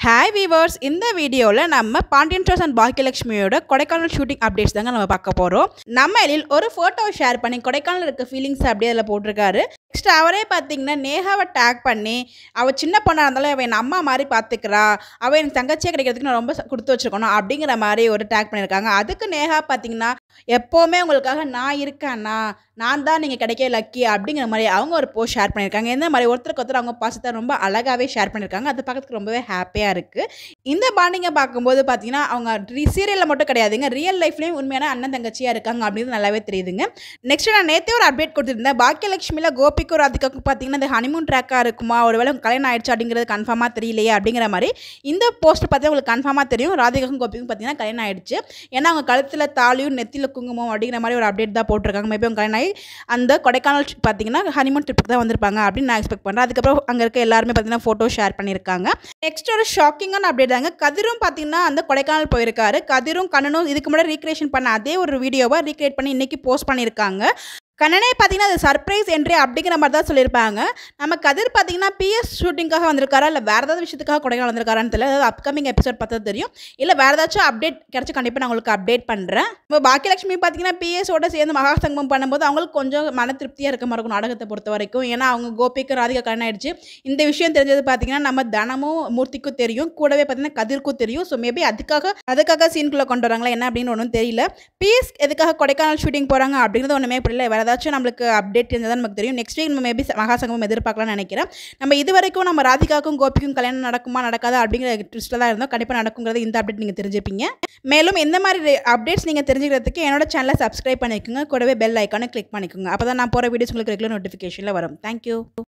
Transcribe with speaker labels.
Speaker 1: hi viewers இந்த வீடியோவில் நம்ம பாண்டியன் ட்ரோஸ் அண்ட் பாக்கியலட்சுமியோட கொடைக்கானல் ஷூட்டிங் அப்டேட்ஸ் தாங்க நம்ம பார்க்க போகிறோம் நம்ம எழில் ஒரு ஃபோட்டோ ஷேர் பண்ணி கொடைக்கானல் இருக்க ஃபீலிங்ஸ் அப்படியே அதில் போட்டிருக்காரு நெக்ஸ்ட் அவரே பார்த்தீங்கன்னா நேஹாவை டேக் பண்ணி அவள் சின்ன பொண்ணாக இருந்தாலும் அவள் என் அம்மா மாதிரி பார்த்துக்கிறா அவள் எனக்கு தங்கச்சியாக கிடைக்கிறதுக்கு நான் ரொம்ப ச- கொடுத்து வச்சிருக்கணும் அப்படிங்கிற மாதிரி ஒரு டேக் பண்ணியிருக்காங்க அதுக்கு நேஹா பார்த்தீங்கன்னா எப்போவுமே உங்களுக்காக நான் இருக்கேன்னா நான் தான் நீங்கள் கிடைக்க லக்கி அப்படிங்கிற மாதிரி அவங்க ஒரு போஸ்ட் ஷேர் பண்ணியிருக்காங்க இந்த மாதிரி ஒருத்தருக்கு ஒருத்தர் அவங்க பாசத்தை ரொம்ப அழகாகவே ஷேர் பண்ணியிருக்காங்க அது பார்க்கறதுக்கு ரொம்பவே ஹாப்பியாக இருக்குது இந்த பாண்டிங்கை பார்க்கும்போது பார்த்தீங்கன்னா அவங்க சீரியலில் மட்டும் கிடையாதுங்க ரியல் லைஃப்லேயும் உண்மையான அண்ணன் தங்கச்சியாக இருக்காங்க அப்படின்னு நல்லாவே தெரியுதுங்க நெக்ஸ்ட் நான் நேற்றே ஒரு அப்டேட் கொடுத்துருந்தேன் பாக்கியலட்சுமியில் கோபிக்கும் ராதிகாக்கும் பார்த்தீங்கன்னா இந்த ஹனிமூன் ட்ராக்காக இருக்குமா ஒருவேளை உங்க கல்யாணம் ஆயிடுச்சு அப்படிங்கிறது கன்ஃபார்மாக தெரியலையே அப்படிங்கிற மாதிரி இந்த போஸ்ட் பார்த்தா உங்களுக்கு கன்ஃபார்மாக தெரியும் ராதிகாக்கும் கோபிக்கும் பார்த்தீங்கன்னா கல்யாணம் ஆயிடுச்சு ஏன்னா அவங்க கழுத்தில் தாலியும் நெத்தியில் குங்குமம் அப்படிங்கிற மாதிரி ஒரு அப்டேட் தான் போட்டிருக்காங்க மேபி அவங்க கல்யாணம் ஆகி அந்த கொடைக்கானல் trip பார்த்தீங்கன்னா ஹனிமூன் ட்ரிப்புக்கு தான் வந்திருப்பாங்க அப்படின்னு நான் எக்ஸ்பெக்ட் பண்ணுறேன் அதுக்கப்புறம் அங்கே இருக்க எல்லாருமே பார்த்தீங்கன்னா ஃபோட்டோ ஷேர் பண்ணியிருக்காங்க நெக்ஸ்ட் ஒரு ஷாக்கிங்கான அப்டேட் தாங்க கதிரும் பார்த்தீங்கன்னா அந்த கொடைக்கானல் போயிருக்காரு கதிரும் கண்ணனும் இதுக்கு முன்னாடி ரீக்ரியேஷன் பண்ண அதே ஒரு வீடியோவை ரீக்ரியேட் பண்ணி இன்னைக்கு போஸ்ட் பண்ணியிருக்காங்க கண்ணனே பார்த்தீங்கன்னா அது சர்ப்ரைஸ் என்ட்ரி அப்படிங்கிற மாதிரி தான் சொல்லியிருப்பாங்க நம்ம கதிர் பார்த்தீங்கன்னா பிஎஸ் ஷூட்டிங்காக வந்திருக்காரா இல்லை வேறு ஏதாவது விஷயத்துக்காக கொடைக்கானல் வந்திருக்காரான்னு தெரியல அதாவது அப்கமிங் எபிசோட் பார்த்தா தெரியும் இல்லை வேறு ஏதாச்சும் அப்டேட் கிடச்சி கண்டிப்பாக நான் உங்களுக்கு அப்டேட் பண்ணுறேன் இப்போ பாக்கியலட்சுமி பார்த்தீங்கன்னா பிஎஸோட சேர்ந்து மகாசங்கமம் பண்ணும்போது அவங்களுக்கு கொஞ்சம் மன திருப்தியாக இருக்க மாதிரி இருக்கும் நாடகத்தை பொறுத்த வரைக்கும் ஏன்னா அவங்க கோபிக்கு ராதிகா கல்யாணம் ஆயிடுச்சு இந்த விஷயம் தெரிஞ்சது பார்த்தீங்கன்னா நம்ம தனமும் மூர்த்திக்கும் தெரியும் கூடவே பார்த்தீங்கன்னா கதிர்க்கும் தெரியும் ஸோ மேபி அதுக்காக அதுக்காக சீனுக்குள்ளே கொண்டு வராங்களா என்ன அப்படின்னு ஒன்றும் தெரியல பிஎஸ் எதுக்காக கொடைக்கானல் ஷூட்டிங் போகிறாங்க அப்படிங்கிறது ஒன்றுமே புரியல வேறு ஏதாச்சும் நம்மளுக்கு அப்டேட் தெரிஞ்சதான் நமக்கு தெரியும் நெக்ஸ்ட் வீக் நம்ம மேபி மகாசங்கமம் எதிர்பார்க்கலாம்னு நினைக்கிறேன் நம்ம இது வரைக்கும் நம்ம ராதிகாவுக்கும் கோபிக்கும் கல்யாணம் நடக்குமா நடக்காதா அப்படிங்கிற ட்விஸ்ட்டில் தான் இருந்தோம் கண்டிப்பாக நடக்குங்கிறது இந்த அப்டேட் நீங்கள் தெரிஞ்சுப்பீங்க மேலும் இந்த மாதிரி அப்டேட்ஸ் நீங்கள் தெரிஞ்சுக்கிறதுக்கு என்னோட சேனலை சப்ஸ்கிரைப் பண்ணிக்கோங்க கூடவே பெல் ஐக்கானை கிளிக் பண்ணிக்கோங்க அப்போ தான் நான் போகிற வீடியோஸ் உங்களுக்கு ரெகுலர் நோட்டிஃபிகேஷனில் வரும் தேங்க்யூ